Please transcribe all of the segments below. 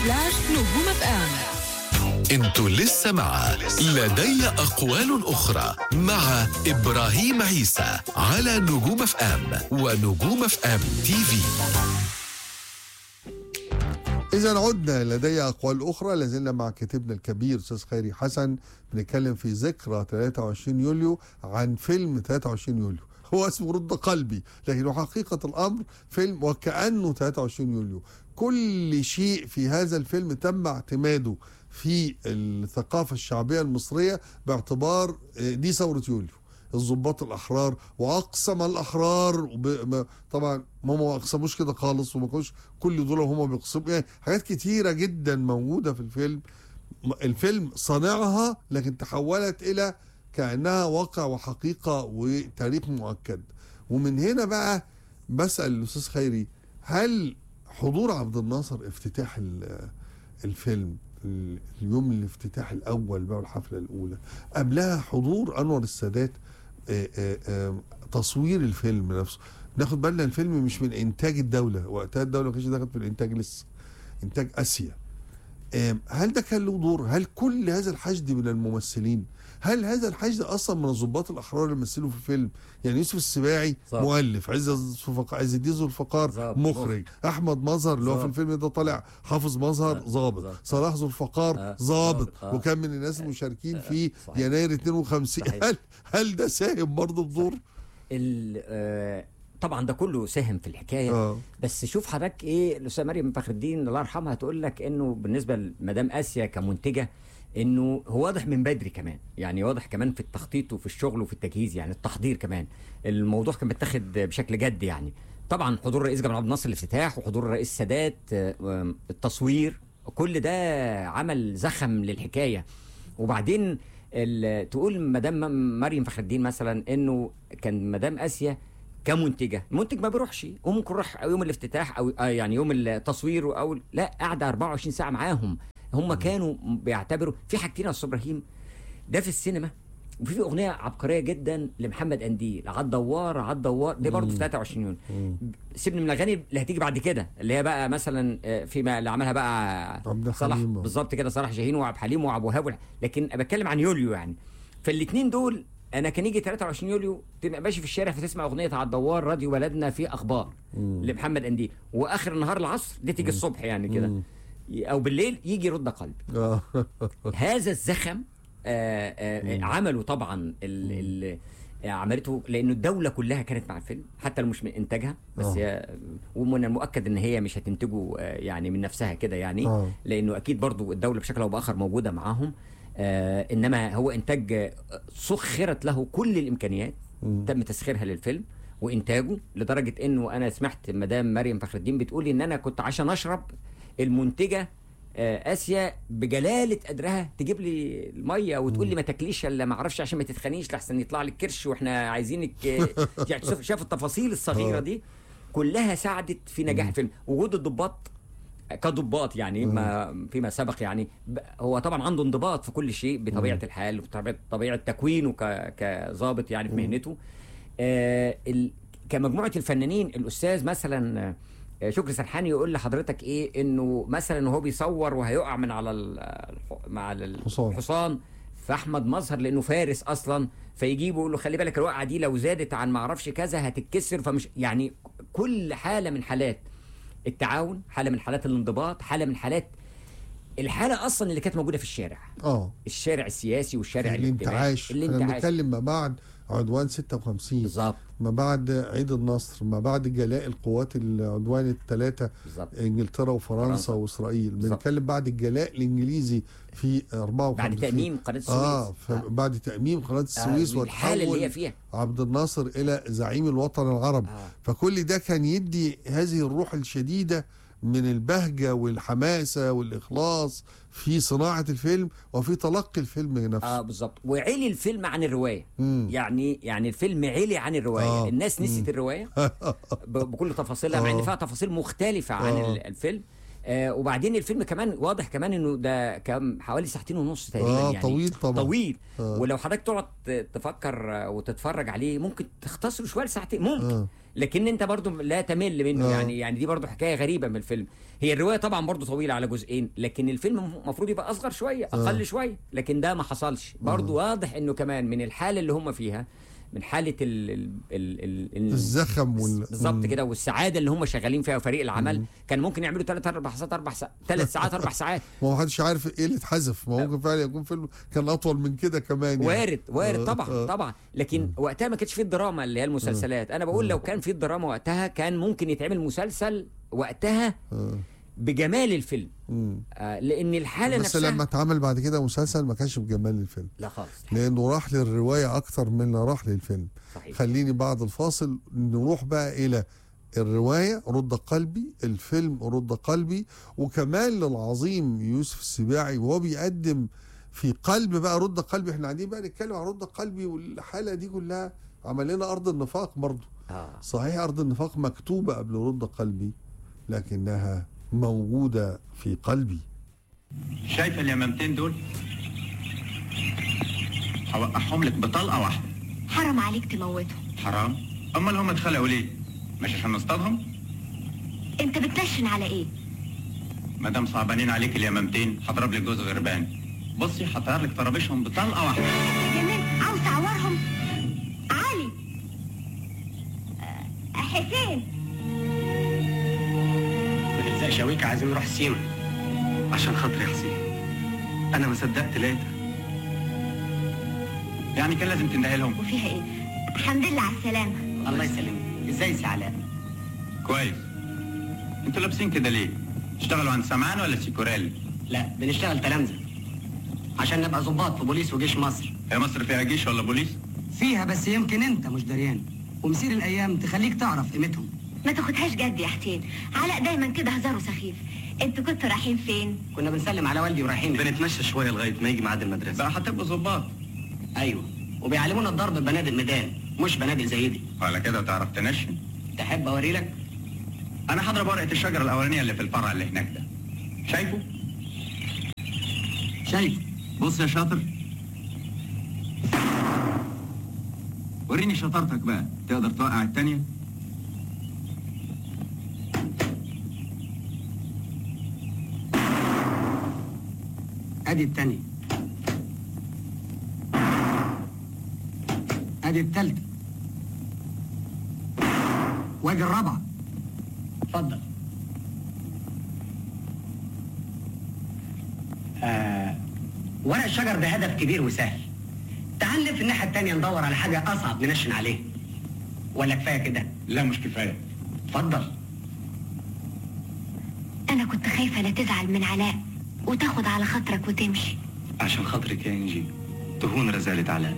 سلاش نجوم اف ام انتوا لسه مع لدي أقوال أخرى مع إبراهيم عيسى على نجوم اف ام ونجوم اف ام تي في إذا عدنا لدي أقوال أخرى لازلنا مع كاتبنا الكبير أستاذ خيري حسن بنتكلم في ذكرى 23 يوليو عن فيلم 23 يوليو هو اسمه رد قلبي لكنه حقيقة الأمر فيلم وكأنه 23 يوليو كل شيء في هذا الفيلم تم اعتماده في الثقافة الشعبية المصرية باعتبار آه، دي ثورة يوليو الضباط الاحرار واقسم الاحرار وب... ما- طبعا ما ما اقسموش كده خالص وما كانوش كل دول هم بيقسموا يعني حاجات كتيره جدا موجوده في الفيلم م- الفيلم صانعها لكن تحولت الى كانها واقع وحقيقه وتاريخ مؤكد ومن هنا بقى بسال الاستاذ خيري هل حضور عبد الناصر افتتاح ال- الفيلم ال- اليوم الافتتاح الاول بقى والحفله الاولى قبلها حضور انور السادات آه، آه، آه، تصوير الفيلم نفسه ناخد بالنا الفيلم مش من انتاج الدوله وقتها الدوله ما كانتش دخلت في الانتاج لسه انتاج اسيا آم، هل ده كان له دور هل كل هذا الحشد من الممثلين هل هذا الحشد اصلا من الضباط الاحرار اللي مثلوا في الفيلم يعني يوسف السباعي صح. مؤلف عز الفق- عز الدين ذو الفقار ظابط. مخرج احمد مظهر اللي هو في ظابط. الفيلم ده طالع حافظ مظهر آه، ظابط ظابط. صلاح ذو الفقار آه، ظابط ظابط. آه. وكان من الناس المشاركين في صحيح. يناير 52 صحيح. هل هل ده ساهم برضه بدور ال- آه، طبعا ده كله ساهم في الحكايه اه بس شوف حضرتك ايه الاستاذه مريم فخر الدين الله يرحمها تقول لك انه بالنسبه لمدام اسيا كمنتجه انه هو واضح من بدري كمان يعني واضح كمان في التخطيط وفي الشغل وفي التجهيز يعني التحضير كمان الموضوع كان متاخد بشكل جد يعني طبعا حضور الرئيس جمال عبد الناصر الافتتاح وحضور الرئيس السادات آه، آه، التصوير كل ده عمل زخم للحكايه وبعدين ال- تقول مدام مريم فخر الدين مثلا انه كان مدام اسيا كمنتجه المنتج ما بيروحش وممكن يروح يوم الافتتاح او آه يعني يوم التصوير او لا قاعده 24 ساعه معاهم هم كانوا بيعتبروا في حاجتين يا استاذ ابراهيم ده في السينما وفي في اغنيه عبقريه جدا لمحمد قنديل عالدوار عالدوار دي برضه في 23 يونيو سيبني من الاغاني اللي هتيجي بعد كده اللي هي بقى مثلا آه، فيما اللي عملها بقى عبد صلاح الحليم. بالظبط كده صلاح جاهين وعبد الحليم وعبد الوهاب والح- لكن بتكلم عن يوليو يعني فالاثنين دول انا كان يجي 23 يوليو تبقى ماشي في الشارع فتسمع اغنيه على الدوار راديو بلدنا في اخبار لمحمد قنديل واخر النهار العصر دي تيجي الصبح يعني كده او بالليل يجي رد قلبي اه هذا الزخم آه آه عملوا طبعا ال ال عملته لانه الدوله كلها كانت مع الفيلم حتى لو مش من انتاجها بس آه. هي ومن المؤكد ان هي مش هتنتجه آه يعني من نفسها كده يعني آه. لانه اكيد برضو الدوله بشكل او باخر موجوده معاهم آه انما هو انتاج آه، سخرت له كل الامكانيات تم تسخيرها للفيلم وانتاجه لدرجه انه انا سمعت مدام مريم فخر الدين بتقول ان انا كنت عشان اشرب المنتجه آه، اسيا بجلاله قدرها تجيب لي الميه وتقول لي ما تاكليش الا ما اعرفش عشان ما تتخنيش لحسن يطلع لك كرش واحنا عايزينك آه، يعني شوف شاف التفاصيل الصغيره دي كلها ساعدت في نجاح الفيلم وجود الضباط كضباط يعني ما فيما سبق يعني ب- هو طبعا عنده انضباط في كل شيء بطبيعه الحال وبطبيعه طبيعه تكوينه ك- كظابط يعني في مهنته آه ال- كمجموعه الفنانين الاستاذ مثلا آه، شكري سرحاني يقول لحضرتك ايه انه مثلا وهو بيصور وهيقع من على ال- الح- مع ال- حصان. الحصان فاحمد مظهر لانه فارس اصلا فيجيبه يقول له خلي بالك الوقعه دي لو زادت عن ما اعرفش كذا هتتكسر فمش يعني كل حاله من حالات التعاون حاله من حالات الانضباط حاله من حالات الحاله اصلا اللي كانت موجوده في الشارع اه الشارع السياسي والشارع الانتعاش احنا الانتعاش بنتكلم ما بعد عدوان 56 بالظبط ما بعد عيد النصر ما بعد جلاء القوات العدوان الثلاثة بالظبط انجلترا وفرنسا فرنسا. واسرائيل بالظبط. بنتكلم بعد الجلاء الانجليزي في 54 بعد تاميم قناه السويس اه بعد تاميم قناه السويس آه الحاله اللي هي وتحول فيها عبد الناصر الى زعيم الوطن العربي آه. فكل ده كان يدي هذه الروح الشديده من البهجه والحماسه والاخلاص في صناعه الفيلم وفي تلقي الفيلم نفسه اه بالظبط وعلي الفيلم عن الروايه مم. يعني يعني الفيلم علي عن الروايه آه. آه. الناس نسيت الروايه ب- بكل تفاصيلها مع ان آه. فيها تفاصيل مختلفه عن آه. ال- الفيلم آه وبعدين الفيلم كمان واضح كمان انه ده كم حوالي ساعتين ونص تقريبا اه يعني طويل طبعا طويل آه. ولو حضرتك تقعد ت- تفكر آه، وتتفرج عليه ممكن تختصره شويه لساعتين ممكن آه. لكن انت برضو لا تمل منه آه. يعني يعني دي برضو حكايه غريبه من الفيلم هي الروايه طبعا برضو طويله على جزئين لكن الفيلم المفروض يبقى اصغر شويه اقل شويه لكن ده ما حصلش برضو واضح انه كمان من الحاله اللي هم فيها من حاله ال ال ال ال الزخم وال بالظبط كده والسعاده اللي هم شغالين فيها وفريق العمل كان ممكن يعملوا ثلاث اربع ساعات اربع ساعات ثلاث ساعات اربع ساعات ما هو محدش عارف ايه اللي اتحذف ما هو ممكن فعلا يكون فيلم كان اطول من كده كمان يعني. وارد وارد آه، طبعا آه. طبعا لكن وقتها ما كانش فيه الدراما اللي هي المسلسلات انا بقول لو كان فيه الدراما وقتها كان ممكن يتعمل مسلسل وقتها آه. بجمال الفيلم مم. آه لان الحاله بس نفسها لما اتعمل بعد كده مسلسل ما كانش بجمال الفيلم لا خالص لانه راح للروايه اكتر من إنه راح للفيلم صحيح خليني بعد الفاصل نروح بقى الى الروايه رد قلبي الفيلم رد قلبي وكمان للعظيم يوسف السباعي وهو بيقدم في قلب بقى رد قلبي احنا قاعدين بقى نتكلم عن رد قلبي والحاله دي كلها عمل لنا ارض النفاق برضه اه صحيح ارض النفاق مكتوبه قبل رد قلبي لكنها موجوده في قلبي شايفه اليمامتين دول هوقعهم لك بطلقه واحده حرام عليك تموتهم حرام امال هم اتخلقوا ليه مش عشان نصطادهم انت بتنشن على ايه ما دام صعبانين عليك اليمامتين هضرب لك جوز غربان بصي هطير لك طرابيشهم بطلقه واحده جنان عاوز تعورهم علي آه، حسين ما تلزقش قويك عايزين نروح السيما عشان خاطري يا حسين انا ما صدقت لقيتها يعني كان لازم تندهي لهم وفيها ايه الحمد لله على السلامة الله يسلمك ازاي سي علاء كويس انتوا لابسين كده ليه اشتغلوا عند سمعان ولا سيكوريل لا بنشتغل تلامذة عشان نبقى ظباط في بوليس وجيش مصر هي مصر فيها جيش ولا بوليس فيها بس يمكن انت مش دريان ومسير الايام تخليك تعرف قيمتهم ما تاخدهاش جد يا حسين علاء دايما كده هزاره سخيف انتوا كنتوا رايحين فين كنا بنسلم على والدي ورايحين بنتمشى شويه لغايه ما يجي ميعاد المدرسه بقى هتبقوا ظباط ايوه وبيعلمونا الضرب ببنادق ميدان مش بنادق زي دي وعلى كده تعرف تنشن تحب اوري لك انا هضرب ورقه الشجره الاولانيه اللي في الفرع اللي هناك ده شايفه شايف بص يا شاطر وريني شطارتك بقى تقدر توقع التانية ادي التانية ادي التالتة وادي الرابعة اتفضل آه ورق الشجر ده هدف كبير وسهل تعال نلف الناحية التانية ندور على حاجة أصعب ننشن عليها ولا كفاية كده؟ لا مش كفاية اتفضل انا كنت خايفة لا تزعل من علاء وتاخد على خاطرك وتمشي عشان خاطرك يا إنجي تهون رزالة علاء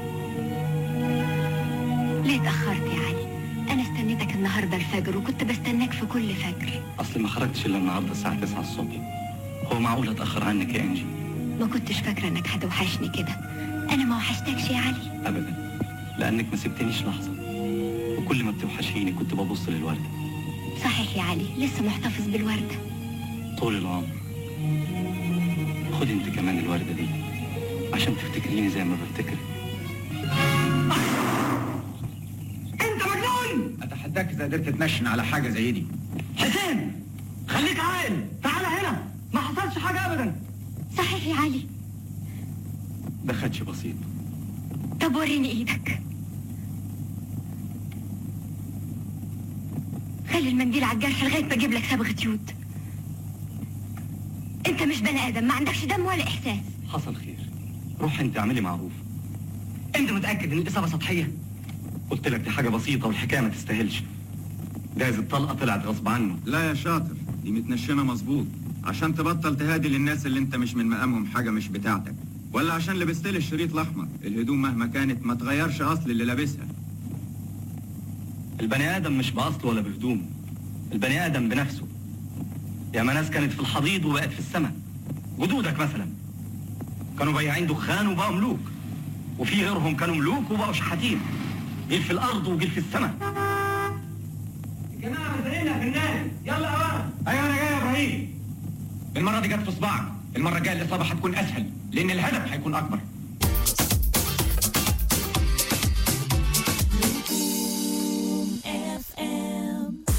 ليه اتأخرت يا علي انا استنيتك النهاردة الفجر وكنت بستناك في كل فجر أصل ما خرجتش إلا النهاردة الساعة 9 الصبح هو معقول أتأخر عنك يا إنجي؟ ما كنتش فاكرة انك هتوحشني كده انا ما وحشتكش يا علي أبدا لأنك ما سبتنيش لحظة وكل ما بتوحشيني كنت ببص للوردة صحيح يا علي لسه محتفظ بالوردة طول العمر خدي انت كمان الوردة دي عشان تفتكريني زي ما بفتكرك انت مجنون اتحداك اذا قدرت تنشن على حاجه زي دي حسين خليك عاقل تعال هنا ما حصلش حاجة أبدا صحيح يا علي ده خدش بسيط طب وريني ايدك خلي المنديل على الجرح لغايه ما اجيب لك صبغه يود انت مش بني ادم ما عندكش دم ولا احساس حصل خير روح انت اعملي معروف انت متأكد ان الاصابة سطحية قلت لك دي حاجة بسيطة والحكاية ما تستاهلش جايز الطلقة طلعت غصب عنه لا يا شاطر دي متنشنه مظبوط عشان تبطل تهادي للناس اللي انت مش من مقامهم حاجه مش بتاعتك ولا عشان لبست لي الشريط الاحمر الهدوم مهما كانت ما تغيرش اصل اللي لابسها البني آدم مش بأصله ولا بهدومه البني آدم بنفسه ياما ناس كانت في الحضيض وبقت في السماء جدودك مثلا كانوا بياعين دخان وبقوا ملوك وفي غيرهم كانوا ملوك وبقوا شحاتين جيل في الأرض وجيل في السماء الجماعة مزرعينها في النادي يلا يا ورا ايوه انا جاي يا ابراهيم المره دي جت في صباعك المره الجايه الاصابه هتكون اسهل لان الهدف هيكون اكبر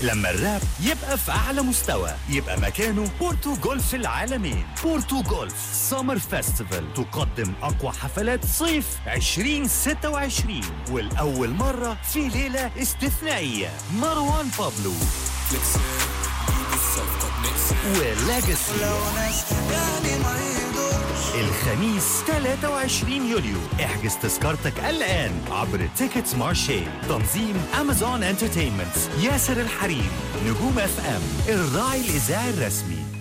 لما الراب يبقى في أعلى مستوى يبقى مكانه بورتو جولف العالمين بورتو جولف سمر فيستيفال تقدم أقوى حفلات صيف 2026 والأول مرة في ليلة استثنائية مروان بابلو ولاجاسي الخميس 23 يوليو احجز تذكرتك الآن عبر تيكتس مارشي تنظيم أمازون انترتينمنت ياسر الحريم نجوم اف ام الراعي الإذاعي الرسمي